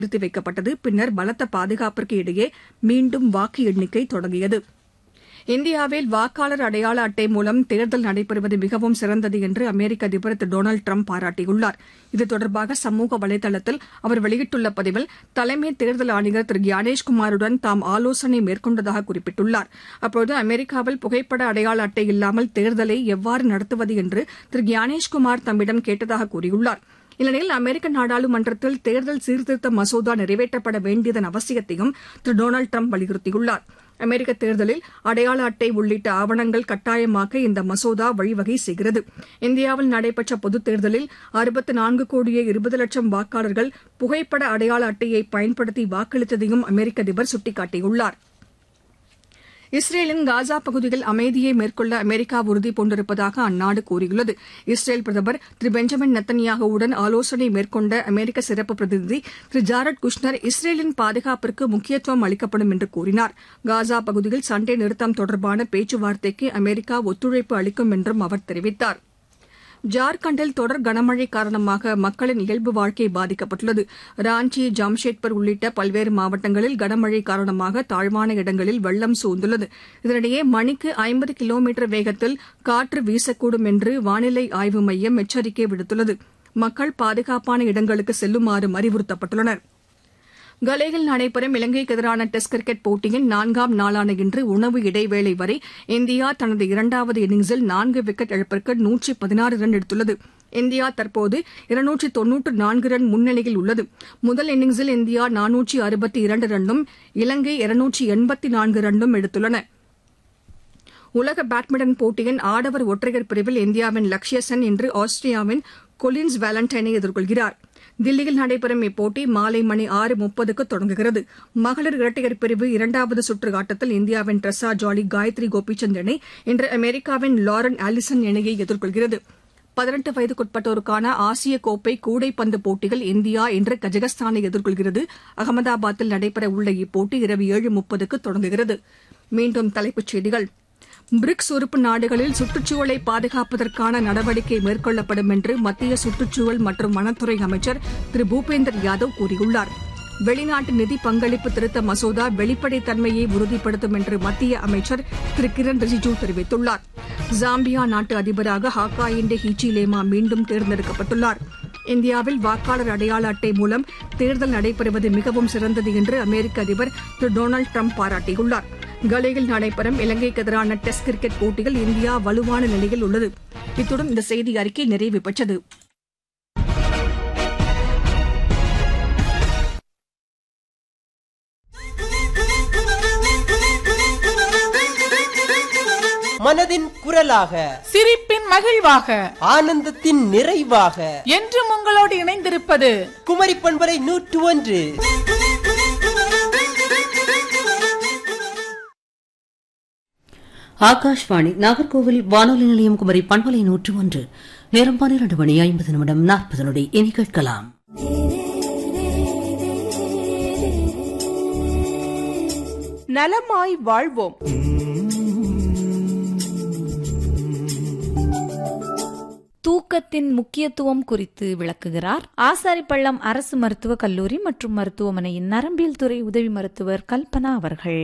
நிறுத்தி வைக்கப்பட்டது பின்னர் பலத்த பாதுகாப்பிற்கு இடையே மீண்டும் வாக்கு எண்ணிக்கை தொடங்கியது இந்தியாவில் வாக்காளர் அடையாள அட்டை மூலம் தேர்தல் நடைபெறுவது மிகவும் சிறந்தது என்று அமெரிக்க அதிபர் திரு டொனால்டு டிரம்ப் பாராட்டியுள்ளார் இது தொடர்பாக சமூக வலைதளத்தில் அவர் வெளியிட்டுள்ள பதிவில் தலைமை தேர்தல் ஆணையர் திரு ஞானேஷ்குமாருடன் தாம் ஆலோசனை மேற்கொண்டதாக குறிப்பிட்டுள்ளார் அப்போது அமெரிக்காவில் புகைப்பட அடையாள அட்டை இல்லாமல் தேர்தலை எவ்வாறு நடத்துவது என்று திரு ஞானேஷ்குமார் தம்மிடம் கேட்டதாக கூறியுள்ளார் இந்நிலையில் அமெரிக்க நாடாளுமன்றத்தில் தேர்தல் சீர்திருத்த மசோதா நிறைவேற்றப்பட வேண்டியதன் அவசியத்தையும் திரு டொனால்டு டிரம்ப் வலியுறுத்தியுள்ளார் அமெரிக்க தேர்தலில் அடையாள அட்டை உள்ளிட்ட ஆவணங்கள் கட்டாயமாக்க இந்த மசோதா வழிவகை செய்கிறது இந்தியாவில் நடைபெற்ற பொதுத் தேர்தலில் அறுபத்து நான்கு கோடியே இருபது லட்சம் வாக்காளர்கள் புகைப்பட அடையாள அட்டையை பயன்படுத்தி வாக்களித்ததையும் அமெரிக்க அதிபர் சுட்டிக்காட்டியுள்ளார் இஸ்ரேலின் காசா பகுதியில் அமைதியை மேற்கொள்ள அமெரிக்கா உறுதி பூண்டிருப்பதாக அந்நாடு கூறியுள்ளது இஸ்ரேல் பிரதமர் திரு பெஞ்சமின் நெத்தன்யாகுவுடன் ஆலோசனை மேற்கொண்ட அமெரிக்க சிறப்பு பிரதிநிதி திரு ஜாரட் குஷ்னர் இஸ்ரேலின் பாதுகாப்பிற்கு முக்கியத்துவம் அளிக்கப்படும் என்று கூறினார் காசா பகுதியில் சண்டை நிறுத்தம் தொடர்பான பேச்சுவார்த்தைக்கு அமெரிக்கா ஒத்துழைப்பு அளிக்கும் என்றும் அவர் தெரிவித்தார் ஜார்க்கண்டில் தொடர் கனமழை காரணமாக மக்களின் இயல்பு வாழ்க்கை பாதிக்கப்பட்டுள்ளது ராஞ்சி ஜாம்ஷெட்பர் உள்ளிட்ட பல்வேறு மாவட்டங்களில் கனமழை காரணமாக தாழ்வான இடங்களில் வெள்ளம் சூழ்ந்துள்ளது இதனிடையே மணிக்கு ஐம்பது கிலோமீட்டர் வேகத்தில் காற்று வீசக்கூடும் என்று வானிலை ஆய்வு மையம் எச்சரிக்கை விடுத்துள்ளது மக்கள் பாதுகாப்பான இடங்களுக்கு செல்லுமாறும் அறிவுறுத்தப்பட்டுள்ளனா் கலேயில் நடைபெறும் இலங்கைக்கு எதிரான டெஸ்ட் கிரிக்கெட் போட்டியின் நான்காம் நாளான இன்று உணவு இடைவேளை வரை இந்தியா தனது இரண்டாவது இன்னிங்ஸில் நான்கு விக்கெட் இழப்பிற்கு நூற்றி பதினாறு ரன் எடுத்துள்ளது இந்தியா தற்போது இருநூற்றி தொன்னூற்று நான்கு ரன் முன்னிலையில் உள்ளது முதல் இன்னிங்ஸில் இந்தியா நானூற்றி அறுபத்தி இரண்டு ரன்னும் இலங்கை இருநூற்றி எண்பத்தி நான்கு ரன்னும் எடுத்துள்ளன உலக பேட்மிண்டன் போட்டியின் ஆடவர் ஒற்றையர் பிரிவில் இந்தியாவின் லக்ஷ்ய சென் இன்று ஆஸ்திரியாவின் கொலின்ஸ் வேலண்டைனை எதிர்கொள்கிறார் தில்லியில் நடைபெறும் இப்போட்டி மாலை மணி ஆறு முப்பதுக்கு தொடங்குகிறது மகளிர் இரட்டையர் பிரிவு இரண்டாவது சுற்று ஆட்டத்தில் இந்தியாவின் ட்ரெஸா ஜாலி காயத்ரி கோபிச்சந்த் இணை இன்று அமெரிக்காவின் லாரன் ஆலிசன் இணையை எதிர்கொள்கிறது பதினெட்டு வயதுக்குட்பட்டோருக்கான ஆசிய கோப்பை கூடைப்பந்து போட்டியில் இந்தியா இன்று கஜகஸ்தானை எதிர்கொள்கிறது அகமதாபாத்தில் நடைபெறவுள்ள இப்போட்டி இரவு ஏழு முப்பதுக்கு தொடங்குகிறது மீண்டும் தலைப்புச் செய்திகள் பிரிக்ஸ் உறுப்பு நாடுகளில் சுற்றுச்சூழலை பாதுகாப்பதற்கான நடவடிக்கை மேற்கொள்ளப்படும் என்று மத்திய சுற்றுச்சூழல் மற்றும் வனத்துறை அமைச்சர் திரு பூபேந்தர் யாதவ் கூறியுள்ளார் வெளிநாட்டு நிதி பங்களிப்பு திருத்த மசோதா வெளிப்படைத்தன்மையை உறுதிப்படுத்தும் என்று மத்திய அமைச்சர் திரு கிரண் ரிஜிஜூ தெரிவித்துள்ளார் ஜாம்பியா நாட்டு அதிபராக ஹாக்காயிண்டே ஹீச்சிலேமா மீண்டும் தேர்ந்தெடுக்கப்பட்டுள்ளார் இந்தியாவில் வாக்காளர் அடையாள அட்டை மூலம் தேர்தல் நடைபெறுவது மிகவும் சிறந்தது என்று அமெரிக்க அதிபர் திரு டொனால்டு டிரம்ப் பாராட்டியுள்ளார் கலேயில் நடைபெறும் இலங்கைக்கு எதிரான டெஸ்ட் கிரிக்கெட் போட்டியில் இந்தியா வலுவான நிலையில் உள்ளது இத்துடன் இந்த செய்தி அறிக்கை நிறைவு பெற்றது மனதின் குரலாக சிரிப்பின் மகிழ்வாக ஆனந்தத்தின் நிறைவாக என்றும் உங்களோடு இணைந்திருப்பது குமரி பண்பரை நூற்று ஒன்று ஆகாஷ்வாணி நாகர்கோவில் வானொலி நிலையம் குமரி பண்பலை நூற்று ஒன்று நேரம் பன்னிரண்டு மணி ஐம்பது நிமிடம் நாற்பது நொடி இனி கேட்கலாம் நலமாய் வாழ்வோம் தூக்கத்தின் முக்கியத்துவம் குறித்து விளக்குகிறார் ஆசாரிப்பள்ளம் அரசு மருத்துவக் கல்லூரி மற்றும் மருத்துவமனையின் நரம்பியல் துறை உதவி மருத்துவர் கல்பனா அவர்கள்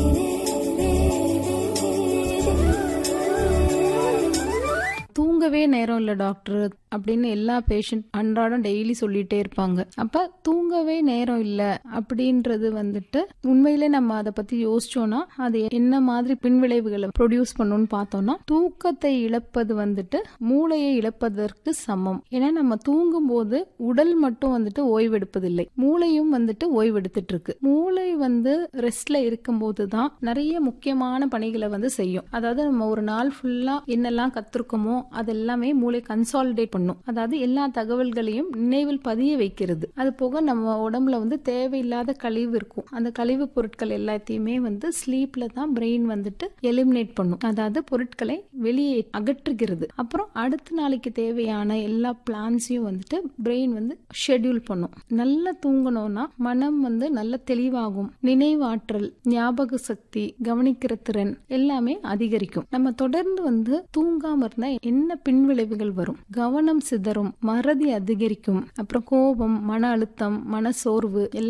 தூங்கவே நேரம் இல்லை டாக்டர் அப்படின்னு எல்லா பேஷண்ட் அன்றாடம் டெய்லி சொல்லிட்டே இருப்பாங்க அப்ப தூங்கவே நேரம் இல்லை அப்படின்றது வந்துட்டு உண்மையிலே நம்ம அதை பத்தி யோசிச்சோம்னா அது என்ன மாதிரி பின்விளைவுகளை ப்ரொடியூஸ் பண்ணும்னு பார்த்தோம்னா தூக்கத்தை இழப்பது வந்துட்டு மூளையை இழப்பதற்கு சமம் ஏன்னா நம்ம தூங்கும் போது உடல் மட்டும் வந்துட்டு ஓய்வெடுப்பதில்லை மூளையும் வந்துட்டு ஓய்வெடுத்துட்டு இருக்கு மூளை வந்து ரெஸ்ட்ல இருக்கும்போது தான் நிறைய முக்கியமான பணிகளை வந்து செய்யும் அதாவது நம்ம ஒரு நாள் ஃபுல்லா என்னெல்லாம் கத்திருக்கோமோ அதெல்லாமே மூளை கன்சாலிடேட் பண்ணும் அதாவது எல்லா தகவல்களையும் நினைவில் பதிய வைக்கிறது அது போக நம்ம உடம்புல வந்து தேவையில்லாத கழிவு இருக்கும் அந்த கழிவு பொருட்கள் எல்லாத்தையுமே வந்து ஸ்லீப்ல தான் பிரெயின் வந்துட்டு எலிமினேட் பண்ணும் அதாவது பொருட்களை வெளியே அகற்றுகிறது அப்புறம் அடுத்த நாளைக்கு தேவையான எல்லா பிளான்ஸையும் வந்துட்டு பிரெயின் வந்து ஷெட்யூல் பண்ணும் நல்லா தூங்கணும்னா மனம் வந்து நல்ல தெளிவாகும் நினைவாற்றல் ஞாபக சக்தி கவனிக்கிற திறன் எல்லாமே அதிகரிக்கும் நம்ம தொடர்ந்து வந்து தூங்காம இருந்தா என்ன பின்விளைவுகள் வரும் கவனம் கவனம் சிதறும் மறதி அதிகரிக்கும் அப்புறம் கோபம் மன அழுத்தம் மன சோர்வு